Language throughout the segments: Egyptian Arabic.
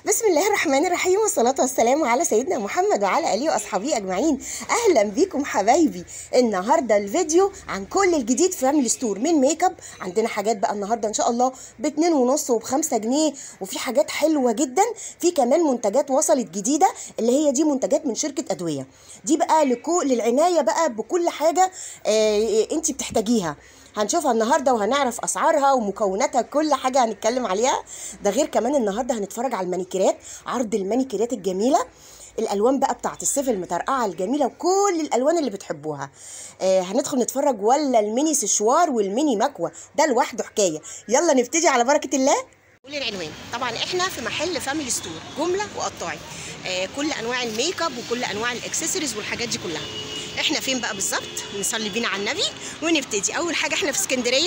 بسم الله الرحمن الرحيم والصلاة والسلام على سيدنا محمد وعلى آله وأصحابه أجمعين أهلا بيكم حبايبي النهاردة الفيديو عن كل الجديد في فاميلي ستور من ميك اب عندنا حاجات بقى النهاردة إن شاء الله باتنين ونص وبخمسة جنيه وفي حاجات حلوة جدا في كمان منتجات وصلت جديدة اللي هي دي منتجات من شركة أدوية دي بقى لكل للعناية بقى بكل حاجة آه انت بتحتاجيها هنشوفها النهارده وهنعرف اسعارها ومكوناتها كل حاجه هنتكلم عليها ده غير كمان النهارده هنتفرج على المانيكيرات عرض المانيكيرات الجميله الالوان بقى بتاعت الصيف المطرقعه الجميله وكل الالوان اللي بتحبوها آه هندخل نتفرج ولا الميني سشوار والميني مكوى ده لوحده حكايه يلا نبتدي على بركه الله قول العنوان طبعا احنا في محل فاميلي ستور جمله وقطاعي آه كل انواع الميك اب وكل انواع الاكسسوارز والحاجات دي كلها احنا فين بقى بالظبط نصلي بينا على النبي ونبتدي اول حاجه احنا في اسكندريه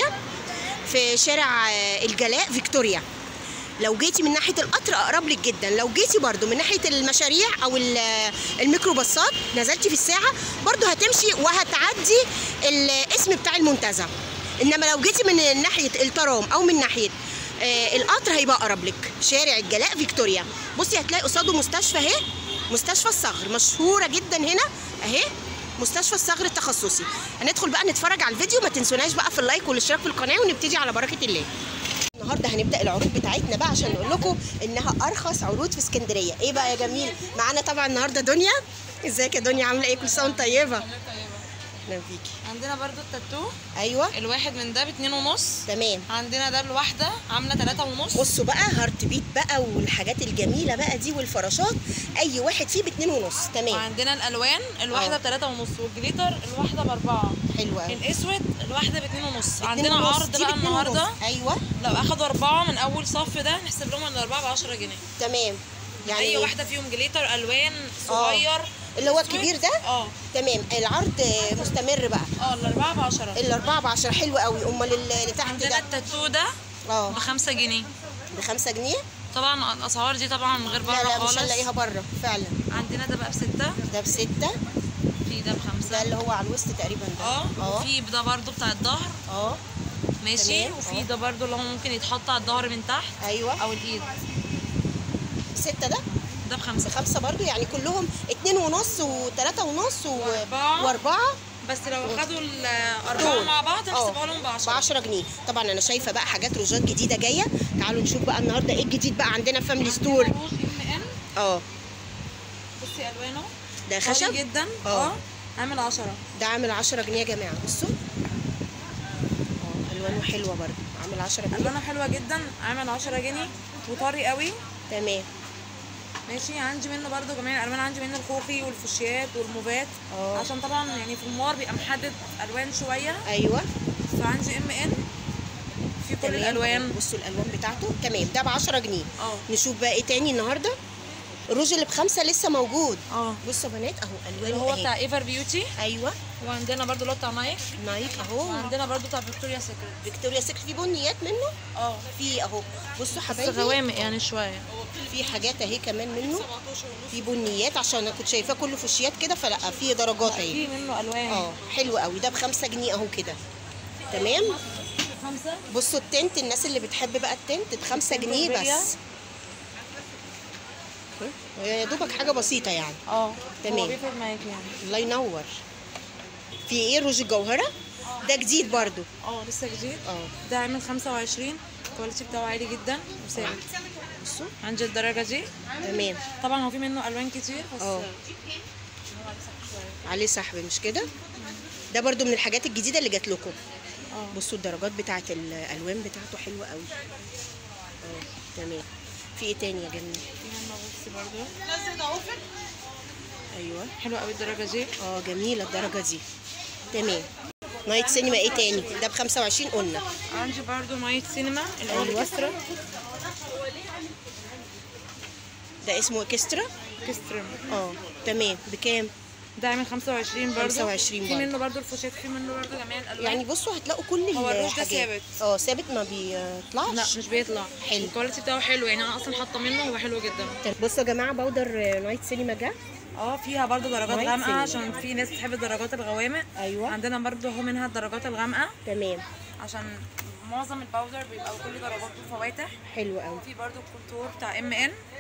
في شارع آه، الجلاء فيكتوريا لو جيتي من ناحيه القطر اقرب لك جدا لو جيتي برضو من ناحيه المشاريع او ال- الميكروباصات نزلتي في الساعه برضو هتمشي وهتعدي الاسم بتاع المنتزه انما لو جيتي من ناحيه الترام او من ناحيه آه، القطر هيبقى اقرب لك شارع الجلاء فيكتوريا بصي هتلاقي قصاده مستشفى اهي مستشفى الصغر مشهوره جدا هنا اهي مستشفى الصغر التخصصي هندخل بقى نتفرج على الفيديو ما تنسوناش بقى في اللايك والاشتراك في القناه ونبتدي على بركه الله النهارده هنبدا العروض بتاعتنا بقى عشان نقول لكم انها ارخص عروض في اسكندريه ايه بقى يا جميل معانا طبعا النهارده دنيا ازيك يا دنيا عامله ايه كل سنه وانت طيبه اهلا بيكي عندنا برضو التاتو ايوه الواحد من ده باتنين ونص تمام عندنا ده الواحدة عاملة تلاتة ونص بصوا بقى هارت بيت بقى والحاجات الجميله بقى دي والفراشات اي واحد فيه باتنين ونص تمام وعندنا الالوان الواحدة اه. بتلاتة ونص والجليتر الواحدة باربعة حلوه قوي الاسود الواحدة باتنين ونص اتنين عندنا ونص، عرض دي بقى باتنين النهاردة ونص. ايوه لو اخدوا اربعة من اول صف ده نحسب لهم ان الاربعة بعشرة جنيه تمام يعني اي واحدة فيهم جليتر الوان صغير اللي هو أسود. الكبير ده اه تمام العرض مستمر بقى اه الاربعة بعشرة الأربعة بعشرة حلو قوي أمال اللي تحت عندنا ده التاتو ده اه بخمسة جنيه بخمسة جنيه طبعا الاسعار دي طبعا من غير لا بره لا مش خالص هنلاقيها بره فعلا عندنا ده بقى بستة ده بستة في ده بخمسة ده اللي هو على الوسط تقريبا ده اه اه وفي ده برضو بتاع الظهر اه ماشي تمام، وفي اه. ده برضو اللي هو ممكن يتحط على الظهر من تحت ايوه او الايد ستة ده ده بخمسة خمسة برضو يعني كلهم اتنين ونص وتلاتة ونص و... وأربعة. وأربعة بس لو خدوا الأربعة دول. مع بعض اه. هنحسبها لهم بعشرة بعشرة جنيه طبعا أنا شايفة بقى حاجات روجات جديدة جاية تعالوا نشوف بقى النهاردة إيه الجديد بقى عندنا فاميلي ستور عندنا روج ام ان اه بصي ألوانه ده غالي خشب جدا اه. اه عامل عشرة ده عامل 10 جنيه يا جماعه بصوا اه الوانه حلوه برضه عامل 10 جنيه ألوانه حلوة جدا عامل عشرة جنيه وطري قوي تمام ماشي عندي منه برضو جميع الألوان عندي منه الخوخي والفوشيات والموفات اه. عشان طبعا يعني في النار بيبقى محدد ألوان شوية ايوه فعندي ام ان في كل تمام. الألوان بصوا الالوان بتاعته تمام ده ب 10 جنيه اه نشوف بقى ايه تاني النهارده الروج اللي بخمسه لسه موجود اه بصوا يا بنات اهو اللي الوانه هو اهي بتاع ايفر بيوتي ايوه وعندنا برضو اللي هو بتاع نايك نايك اهو وعندنا برضو بتاع فيكتوريا سيكريت فيكتوريا سيكريت في بنيات منه اه في اهو بصوا بس حبايبي غوامق يعني شويه في حاجات اهي كمان منه في بنيات عشان انا كنت شايفاه كله فوشيات كده فلا في درجات اهي في منه الوان اه حلو قوي ده بخمسة جنيه اهو كده تمام خمسه بصوا التنت الناس اللي بتحب بقى التنت بخمسة جنيه بس يا دوبك حاجة بسيطة يعني اه تمام. هو بيفرق معاك يعني الله ينور في ايه روج الجوهرة ده جديد برضو اه لسه جديد اه ده عامل 25 الكواليتي بتاعه عالي جدا وثابت بصوا عندي الدرجه دي تمام طبعا هو في منه الوان كتير بس اه. عليه سحب مش كده ده برضو من الحاجات الجديدة اللي جات لكم اه بصوا الدرجات بتاعت الالوان بتاعته حلوة قوي اه تمام في ايه تاني يا جميل في منه بصي برضو ايوه حلوه قوي الدرجه دي اه جميلة الدرجة دي تمام نايت سينما ايه تاني ده ب 25 قلنا عندي برضو نايت سينما اللي هو أيوة. الاكسترا ده اسمه اكسترا اكسترا اه تمام بكام ده عامل 25 برضو 25 في برضو. منه برضو الفوشات في منه برضو جميع الالوان يعني بصوا هتلاقوا كل هو الروج ده الحاجات ثابت. اه ثابت ما بيطلعش لا مش بيطلع حلو. الكواليتي بتاعه حلو يعني انا اصلا حاطه منه هو حلو جدا طب بصوا يا جماعه باودر نايت سينما جه اه فيها برضو درجات وايت غامقه سينما. عشان في ناس بتحب الدرجات الغوامق ايوه عندنا برضو هو منها الدرجات الغامقه تمام عشان معظم الباودر بيبقى كل درجاته فواتح حلو قوي في برضو الكونتور بتاع ام ان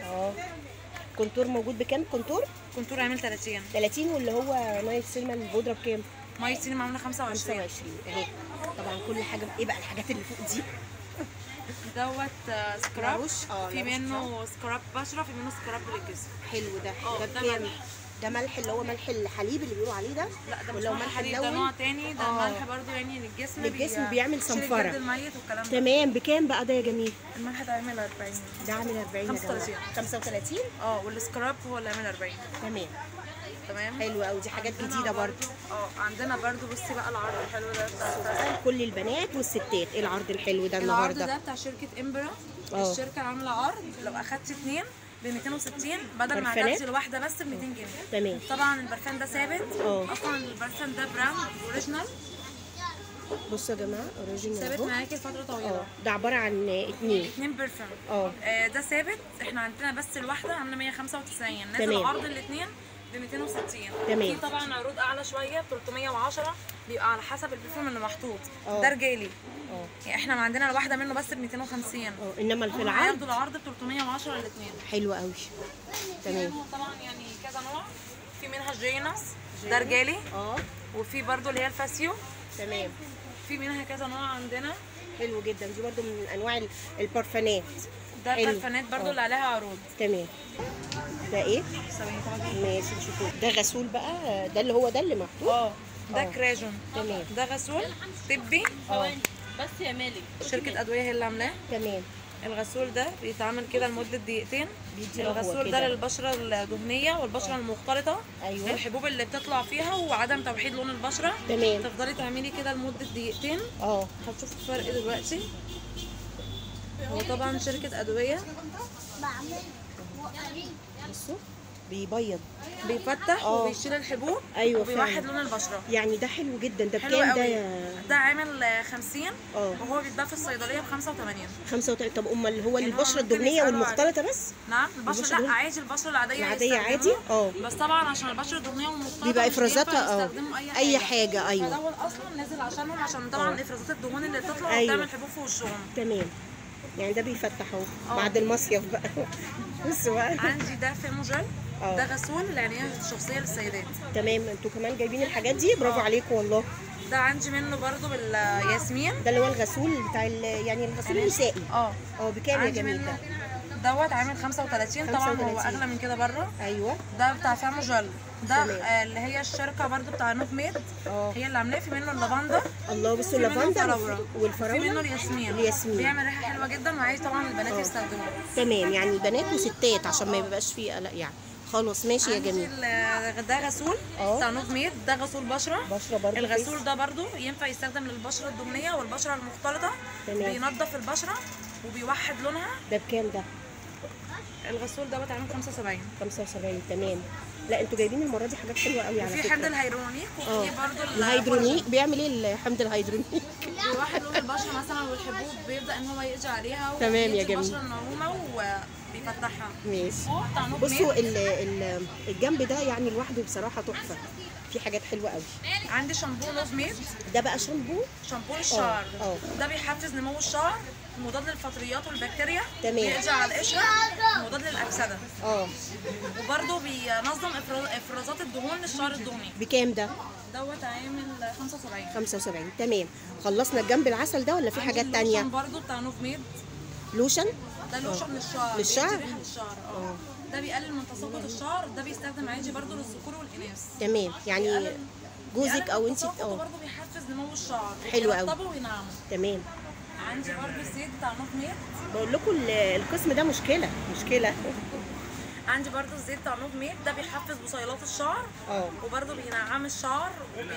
اه كونتور موجود بكام كونتور كونتور عامل 30 30 واللي هو نايت سينما البودره بكام ميه سينما عامله 25 25 اهي طبعا كل حاجه ايه بقى الحاجات اللي فوق دي دوت آه، سكراب لاروش؟ اه، في لاروش منه سكراب بشره في منه سكراب للجسم حلو ده اه، ده ده بكام ملح. ده ملح اللي هو ملح الحليب اللي بيقولوا عليه ده لا ده مش ولا هو ملح حديد ده ملون؟ نوع تاني ده اه. ملح برضو يعني للجسم للجسم بي- بيعمل بيشيل صنفرة. الجلد الميت والكلام ده تمام بكام بقى ده يا جميل الملح ده عامل 40 ده عامل 40 يا 35. جماعة. 35 اه والسكراب هو اللي عامل 40 تمام تمام حلو قوي دي حاجات عندنا جديده برضو اه عندنا برضو بصي بقى العرض الحلو ده بتاع كل البنات والستات ايه العرض الحلو ده العرض النهارده ده بتاع شركه امبرا اه. الشركه عامله عرض لو اخدتي اتنين ب 260 بدل ما برفانات؟ هتاخدي الواحده بس ب 200 جنيه تمام طبعا البرفان ده ثابت اه. اصلا البرفان ده براند اوريجينال بصوا يا جماعه اوريجينال ثابت اهو معاكي فتره طويله اه ده عباره عن اتنين اتنين برفان اه آه، ده ثابت احنا عندنا بس الواحده عامله 195 نازل تمام. عرض الاثنين ب 260 تمام. في طبعا عروض اعلى شويه ب 310 بيبقى على حسب البرفيوم اللي محطوط اه. ده رجالي اه يعني احنا عندنا الواحده منه بس ب 250 اه انما في هم العرض هياخدوا العرض ب 310 الاثنين حلو قوي تمام منهم طبعا يعني كذا نوع في منها جينس ده رجالي اه وفي برضو اللي هي الفاسيو تمام في منها كذا نوع عندنا حلو جدا دي برضو من انواع ال- البرفانات ده حلو. البرفانات برضو اه. اللي عليها عروض تمام ده ايه ثواني طبعا ماشي نشوفه ده غسول بقى ده اللي هو ده اللي محطوط اه ده اه. كراجون تمام. ده غسول طبي اه بس يا مالك شركة أدوية هي اللي عاملاه تمام الغسول ده بيتعمل كده لمدة دقيقتين بيدي رغوة الغسول كده. ده للبشرة الدهنية والبشرة المختلطة ايوه الحبوب اللي بتطلع فيها وعدم توحيد لون البشرة تمام تفضلي تعملي كده لمدة دقيقتين اه هتشوفي الفرق دلوقتي هو طبعا شركة أدوية بصوا بيبيض بيفتح اه. وبيشيل الحبوب ايوه وبيوحد فعلا لون البشرة يعني ده حلو جدا ده حلو بكام ده قوي يا ده عامل آه، 50 اه وهو بيتباع في الصيدلية ب 85 35 طب امال اللي هو يعني هو البشره ممكن الدهنيه يسألوا والمختلطه بس نعم البشرة البشرة لا الدهنية؟ عادي البشرة العادية العاديه عادي يستخدموها. اه بس طبعا عشان البشره الدهنيه والمختلطه بيبقى مش افرازاتها بينفع اه يستخدموا اي اي حاجه حاجه ايوه فدول اصلا نازل عشانهم عشان طبعا اه. افرازات الدهون اللي بتطلع أيوة. وبتعمل حبوب في وشهم تمام يعني ده بيفتح اهو اه. بعد المصيف بقى بصوا بقى عندي ده فيموجل اه. ده غسول العنايه الشخصيه للسيدات تمام انتوا كمان جايبين الحاجات دي برافو عليكم والله ده عندي منه برضو بالياسمين ده اللي هو الغسول بتاع ال- يعني الغسول النسائي اه اه بكام يا عندي جميل منه ده دوت عامل 35 طبعا هو 35. اغلى من كده بره ايوه ده بتاع فيموجل ده تمام. آه، اللي هي الشركه برضو بتاع نوف ميد اه هي اللي عاملاه في منه اللافندر الله بصوا في منه اللافندر الفراولة. في منه والفراوله الياسمين الياسمين. بيعمل ريحه حلوه جدا وعايز طبعا البنات اه. يستخدموه تمام يعني بنات وستات عشان ما يبقاش فيه قلق يعني خلاص ماشي يا عندي جميل ال- ده غسول اه. بتاع نوف ميد ده غسول بشره بشره برضه الغسول ده برضو ينفع يستخدم للبشره الدهنيه والبشره المختلطه تمام. بينظف البشره وبيوحد لونها ده بكام ده الغسول ده عامل 75 75 تمام لا انتوا جايبين المره دي حاجات حلوه قوي على في فكره حمض الهيرونيك اه وفي برضو ال- الهيدرونيك بيعمل ايه الحمض الهيدرونيك بيوحد لون البشره مثلا والحبوب بيبدا ان هو يقضي عليها تمام يا وبيدي جميل. البشره النعومه وبيفتحها ماشي بتاع نوف بصوا ميد ال ال الجنب ده يعني لوحده بصراحه تحفه في حاجات حلوه قوي عندي شامبو نوف ميد ده بقى شامبو شامبو الشعر اه. ده بيحفز نمو الشعر مضاد للفطريات والبكتيريا تمام. بيقضي على القشره مضاد للاكسده اه وبرده بينظم إفراز- افرازات الدهون للشعر الدهني بكام ده دوت عامل 75 75 تمام خلصنا الجنب العسل ده ولا في حاجات تانية برضه بتاع نوف ميد لوشن ده لوشن للشعر للشعر؟ بيدي ريحه للشعر اه ده بيقلل من تساقط الشعر ده بيستخدم عادي برضه للذكور والاناث تمام يعني بيقلل- جوزك بيقلل او من انت التساقط اه وبرضه بيحفز نمو الشعر حلو قوي. وبيرطبه وينعمه تمام عندي برضه الزيت بتاع نوف ميد بقول لكم ال- القسم ده مشكله مشكله عندي برضو الزيت بتاع نوف ميد ده بيحفز بصيلات الشعر اه وبرضه بينعم الشعر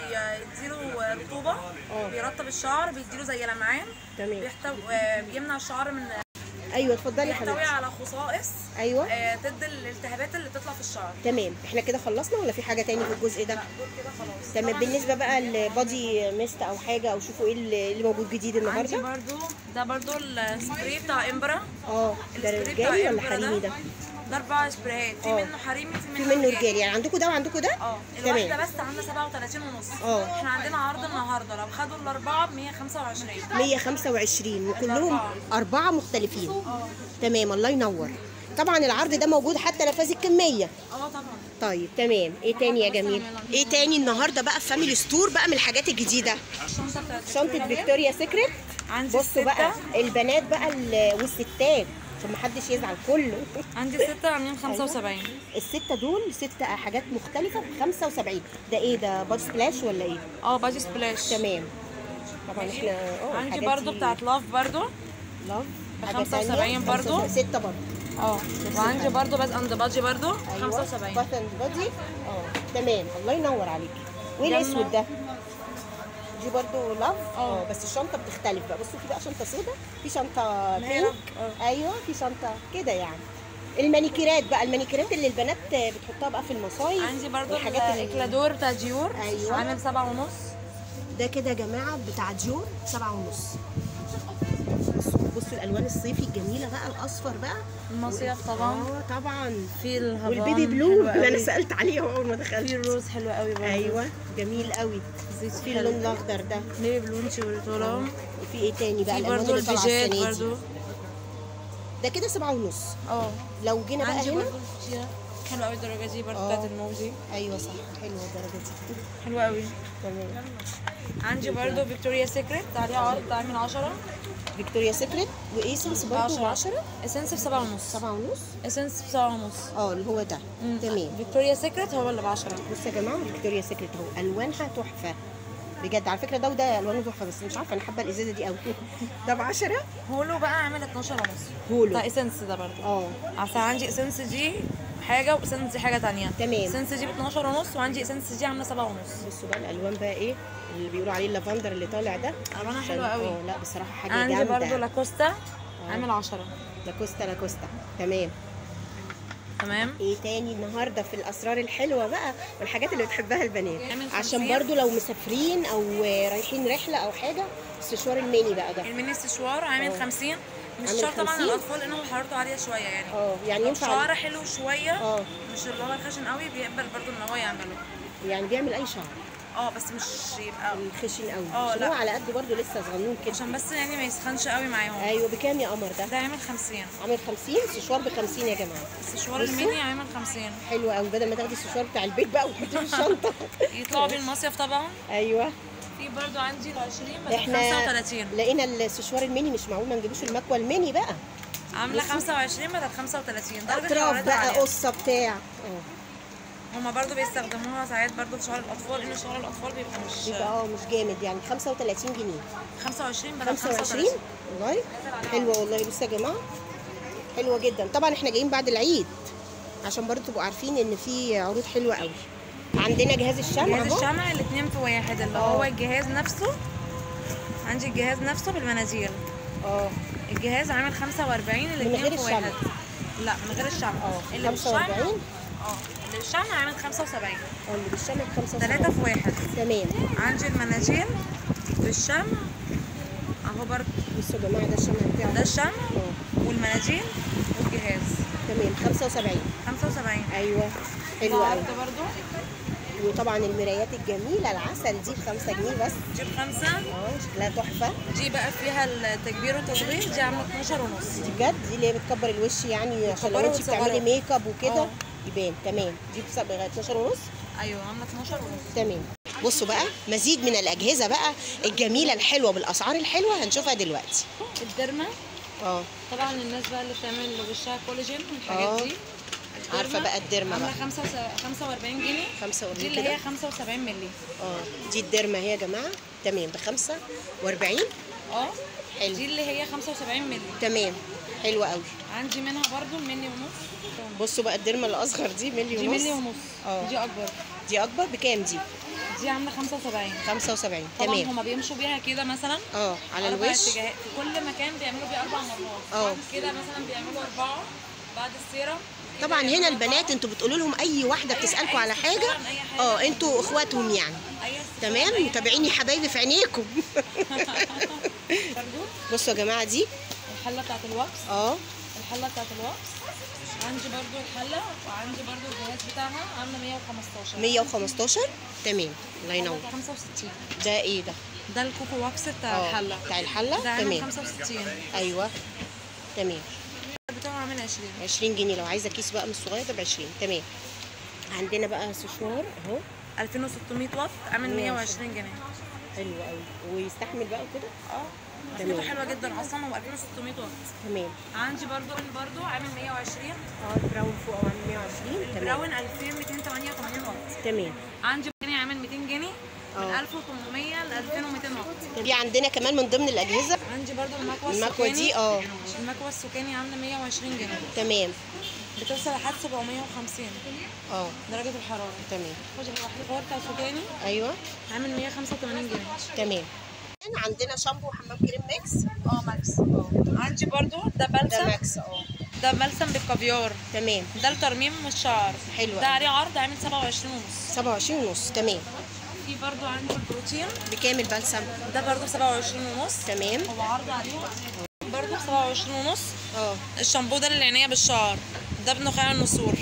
وبيديله رطوبة اه. بيرطب الشعر بيديله زي لمعان تمام بيحتوي آه، بيمنع الشعر من ايوه اتفضلي يا بيحتوي حبيبتي على خصائص ايوه آه، ضد الالتهابات اللي بتطلع في الشعر تمام احنا كده خلصنا ولا في حاجه تاني في الجزء ده لا دول كده خلاص تمام طبعاً بالنسبه بقى البادي ميست او حاجه او شوفوا ايه اللي اللي موجود جديد عندي النهارده برضو ده برضو السبراي بتاع امبرا اه ده السبراي بتاع رجالي ولا إمبرا حريمي ده ده اربع سبرايات في اه. منه حريمي في في منه منه رجالي يعني عندكم ده وعندكم ده اه الواحده تمام بس عامله 37 ونص اه. احنا عندنا عرض النهارده لو خدوا الاربعه ب 125 125 وكلهم الأربعة. أربعة مختلفين تمام الله ينور طبعا العرض ده موجود حتى نفاذ الكميه اه طبعا طيب تمام ايه تاني يا جميل ايه تاني النهارده بقى في فاميلي ستور بقى من الحاجات الجديده الشنطه بتاعت شنطه فيكتوريا سيكريت عندي بصوا بقى الستة. البنات بقى ال- والستات عشان محدش يزعل كله عندي ستة عاملين 75 الستة دول ست حاجات مختلفة ب 75 ده ايه ده بادي سبلاش ولا ايه؟ اه باجي سبلاش تمام طبعا احنا اه عندي الحاجات برضو دي بتاعت لاف برضو لاف ب حاجة 75 تانية، برضو. 75 ستة برضو اه وعندي برضو باز اند باجي برضو ايوه 75 باث بادي اه تمام الله ينور عليكي وايه جنة. الاسود ده؟ دي برضو لاف اه. اه بس الشنطة بتختلف بقى بصوا في بقى شنطة سودا في شنطة اللي هي بينك اه. ايوه في شنطة كده يعني المانيكيرات بقى المانيكيرات اللي البنات بتحطها بقى في المصايف عندي برضو والحاجات اللي- الاكلادور بتاع ديور أيوة. عامل سبعة ونص ده كده يا جماعه بتاع ديور سبعة ونص بصوا بصوا الالوان الصيفي الجميله بقى الاصفر بقى المصيف طبعا اه طبعا في الهبان والبيبي بلو حلو اللي انا قوي. سالت عليه اول ما في دخلت الروز حلو قوي برضو ايوه جميل قوي زيت في اللون الاخضر ده بيبي بلو شيكولاته وفي ايه تاني بقى في الالوان برضو اللي طالعه البيجات السنه دي برضو ده كده سبعة ونص اه لو جينا بقى عندي هنا برضو الفوشيا حلوه قوي الدرجه دي برضو اه. بتاعت الموجي ايوه صح حلوه الدرجه دي حلوه قوي تمام عندي برضو فيكتوريا سيكريت عليها عرض عامل 10 فيكتوريا سيكريت وايسنس برضه ب 10 اسنس ب 7 ونص سبعة ونص اسنس ب 7 ونص اه اللي هو ده تمام فيكتوريا سيكريت هو اللي ب 10 بصوا يا جماعه فيكتوريا سيكريت اهو الوانها تحفه بجد على فكره ده وده الوانه تحفه بس مش عارفه انا حابه الازازه دي قوي ده ب 10 هولو بقى عامل 12 ونص هولو بتاع اسنس ده برضو اه عشان عندي اسنس دي حاجه واسنس دي حاجه تانية تمام. اسنس دي ب 12 ونص وعندي اسنس دي عامله 7 ونص بصوا بقى الالوان بقى ايه اللي بيقولوا عليه اللافندر اللي طالع ده الوانها عشان- حلوه قوي اه لا بصراحه حاجه عندي جامده برضو لاكوستا عامل 10 لاكوستا لاكوستا تمام تمام ايه تاني النهارده في الاسرار الحلوه بقى والحاجات اللي بتحبها البنات يعمل عشان 50. برضو لو مسافرين او رايحين رحله او حاجه السشوار الميني بقى ده الميني استشوار عامل اه. 50 مش عامل شرط طبعا 50. الاطفال لانه حرارته عاليه شويه يعني اه يعني لو ينفع شعر حلو شويه اه مش اللي هو الخشن قوي بيقبل برضو ان هو يعمله يعني بيعمل اي شعر اه بس مش يبقى الخشن قوي اه، عشان لا. هو على قد برضو لسه صغنون كده عشان بس يعني ما يسخنش قوي معاهم ايوه بكام يا قمر ده ده عامل 50 عامل 50 سشوار ب 50 يا جماعه استشوار بصوا. الميني عامل 50 حلو قوي بدل ما تاخدي السشوار بتاع البيت بقى وتحطيه في الشنطه يطلعوا بيه المصيف طبعا ايوه في برضو عندي ال 20 بس احنا 35 لقينا السشوار الميني مش معقول ما نجيبوش المكوى الميني بقى عامله 25 بدل 35 درجه اطراف حرارتها بقى عالية. قصه بتاع اه هما برضو بيستخدموها ساعات برضو في شعر الاطفال لان شعر الاطفال بيبقى مش يبقى اه مش جامد يعني 35 جنيه 25 بدل 25 35 والله حلوه والله بصوا يا جماعه حلوه جدا طبعا احنا جايين بعد العيد عشان برضو تبقوا عارفين ان في عروض حلوه قوي عندنا جهاز الشمع جهاز اهو الشمع الاثنين في واحد اللي اه. هو الجهاز نفسه عندي الجهاز نفسه بالمناديل اه الجهاز عامل 45 الاثنين غير في الشمع. واحد لا من غير الشمع اه اللي بالشمع 45 اه اللي بالشمع عامل 75 اه اللي بالشمع ب 75 ثلاثة في واحد تمام عندي المناديل بالشمع اهو برضه بصوا يا جماعه ده الشمع بتاعه ده الشمع اه والمناديل والجهاز تمام 75 75 ايوه حلو قوي العرض برضه وطبعا المرايات الجميله العسل دي ب 5 جنيه بس دي بخمسة اه شكلها تحفه دي بقى فيها التكبير والتصغير دي عامله 12 ونص دي بجد دي اللي هي بتكبر الوش يعني عشان لو بتكبره انت بتعملي وتصغره. ميك اب وكده اه. يبان تمام دي ب 12 ونص ايوه عامله 12 ونص تمام بصوا بقى مزيد من الاجهزه بقى الجميله الحلوه بالاسعار الحلوه هنشوفها دلوقتي الدرمه اه طبعا الناس بقى اللي بتعمل وشها كولاجين اه. والحاجات دي عارفة الديرما بقى الديرما عامله بقى. 45 جنيه 45 دي اللي كده هي 75 مللي اه دي الديرما هي يا جماعه تمام ب 45 اه حلو. دي اللي هي 75 مللي تمام حلوه قوي عندي منها برضو ملي ونص بصوا بقى الديرما الاصغر دي ملي دي ونص ملي ونص اه. دي اكبر دي اكبر بكام دي دي عامله 75 75 طبعا تمام هما بيمشوا بيها كده مثلا اه على اربع الوش اتجاهات في كل مكان بيعملوا بيه اربع مرات اه. بعد كده مثلا بيعملوا اربعه بعد السيرم كده طبعا هنا يعملوا البنات أربعة. انتوا بتقولوا لهم اي واحده أي- بتسالكوا أي على استفسار حاجه عن أي حاجة. اه انتوا اخواتهم يعني أي استفسار تمام عن أي متابعيني يا حبايبي في عينيكم حاجة. برضو بصوا يا جماعه دي الحله بتاعت الوكس اه الحله بتاعت الوكس عندي برضو الحله وعندي برضو الجهاز بتاعها عامله 115 115 تمام الله ينور 65 ده ايه ده ده الكوكو واكس بتاع اه الحله بتاع الحله ده عامل تمام 65 ايوه تمام بتاعه عامل عامل 20 20 جنيه لو عايزه كيس بقى من الصغير ده ب 20 تمام عندنا بقى سشوار اهو 2600 واط عامل 120 جنيه حلو قوي ويستحمل بقى كده اه تمام. مسكته حلوه جدا اصلا هو 2600 واط تمام عندي برضو برضو عامل 120 اه البراون فوق او عامل 120 تمام براون 2288 واط تمام عندي جنيه عامل 200 جنيه من اه. 1800 ل 2200 واط دي عندنا كمان من ضمن الاجهزه عندي برضو المكوى المكوه السكاني دي اه المكوى السكاني عامله 120 جنيه تمام بتوصل لحد 750 اه درجه الحراره تمام خد الحوار بتاع السكاني ايوه عامل 185 جنيه تمام هنا عندنا شامبو وحمام كريم ميكس اه ماكس عندي برضو ده ده بلسم ماكس اه ده بلسم بالكافيار تمام ده لترميم الشعر حلو ده أوي. عليه عرض عامل 27 ونص 27 ونص تمام في برضو عندي البروتين بكام البلسم ده برضو 27 ونص تمام هو عرض عليه برضو 27 ونص اه الشامبو ده للعناية بالشعر ده بنخاع النسور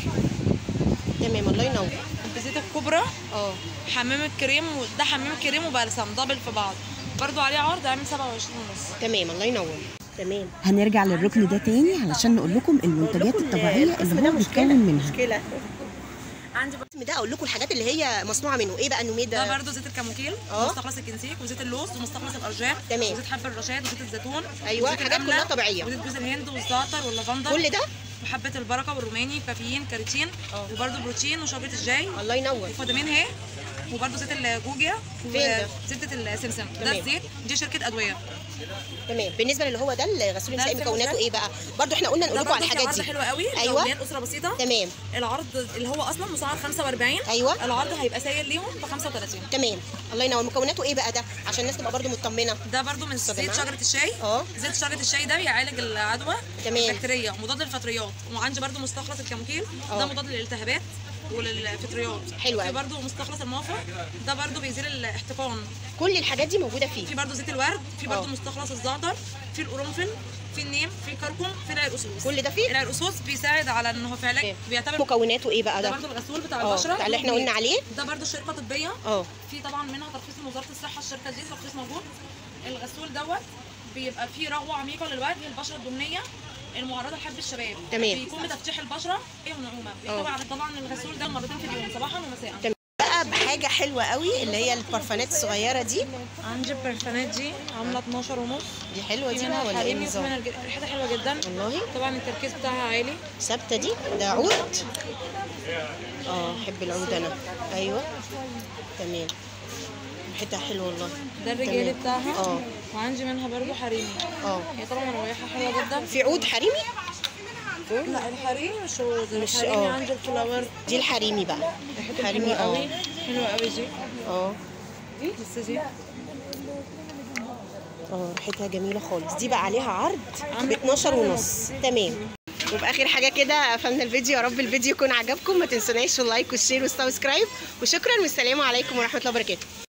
تمام الله ينور بزيت الكبرى اه حمام الكريم و- ده حمام كريم وبلسم دبل في بعض برضو عليه عرض عامل 27 ونص تمام الله ينور تمام هنرجع للركن ده تاني علشان نقول لكم المنتجات الطبيعيه اللي هو بيتكون منها مشكله عندي برضو الاسم ده اقول لكم الحاجات اللي هي مصنوعه منه ايه بقى النوميد ده ده برضو زيت الكموكيل اه. ومستخلص الكنسيك وزيت اللوز ومستخلص الارجان تمام. وزيت حب الرشاد وزيت الزيتون أيوة، وزيت حاجات الأملة، كلها طبيعية. وزيت جوز الهند والزعتر واللافندر كل ده وحبه البركه والروماني كافيين كاريتين اه. وبرده بروتين وشوربه الجاي الله ينور وفيتامين ه وبرده زيت الجوجيا فين ده؟ وزيت السمسم ده تمام. الزيت دي شركه ادويه تمام بالنسبه للي هو ده الغسول ده النسائي الفيلم مكوناته ده. ايه بقى برضو احنا قلنا نقول ده لكم على برضه في الحاجات عرض دي حلو قوي ايوه لأولياء اسره بسيطه تمام العرض اللي هو اصلا مسعر 45 أيوة. العرض هيبقى سايل ليهم ب 35 تمام الله ينور مكوناته ايه بقى ده عشان الناس تبقى برضو مطمنه ده برضو من بصوا يا زيت جماعة. شجره الشاي اه. زيت شجره الشاي ده بيعالج العدوى تمام. البكتيريا مضاد للفطريات وعندي برضو مستخلص الكموكيل اه. ده مضاد للالتهابات وللفطريات حلو في أوي. برضو مستخلص الموفى ده برضو بيزيل الاحتقان كل الحاجات دي موجوده فيه في برضو زيت الورد في برضو اه. مستخلص الزعتر في القرنفل في النيم في الكركم في العرقسوس كل ده فيه العرقسوس بيساعد على ان هو في علاج بيعتبر مكوناته ايه بقى ده ده برضو الغسول بتاع اه، البشره بتاع اللي احنا قلنا عليه ده برضو شركه طبيه اه في طبعا منها ترخيص من وزاره الصحه الشركه دي ترخيص موجود الغسول دوت بيبقى فيه رغوه عميقه للوجه البشره الدهنيه المعرضه لحب الشباب تمام. بيكون بتفتيح البشره ايه ونعومه طبعا طبعا الغسول ده مرتين في اليوم صباحا ومساء تمام بقى بحاجه حلوه قوي اللي هي البرفانات الصغيره دي عندي البرفانات دي عامله 12 ونص دي حلوه في دي منها بقى ولا ايه الحريمي وفي منها النظام الج- ريحتها حلوه جدا والله طبعا التركيز بتاعها عالي ثابته دي ده عود اه احب العود انا ايوه تمام ريحتها حلوه والله ده الرجالي تمام. بتاعها اه وعندي منها برضو حريمي اه هي طبعا روايحها حلوه جدا في عود حريمي لا الحريمي مش عود مش- الحريمي اه. عندي الفلاور دي الحريمي بقى حريمي حلوه قوي اه حلوه قوي دي اه دي بس دي اه ريحتها جميله خالص دي بقى عليها عرض ب عاملة 12 ونص تمام وباخر حاجه كده قفلنا الفيديو يا رب الفيديو يكون عجبكم ما تنسوناش اللايك والشير والسبسكرايب وشكرا والسلام عليكم ورحمه الله وبركاته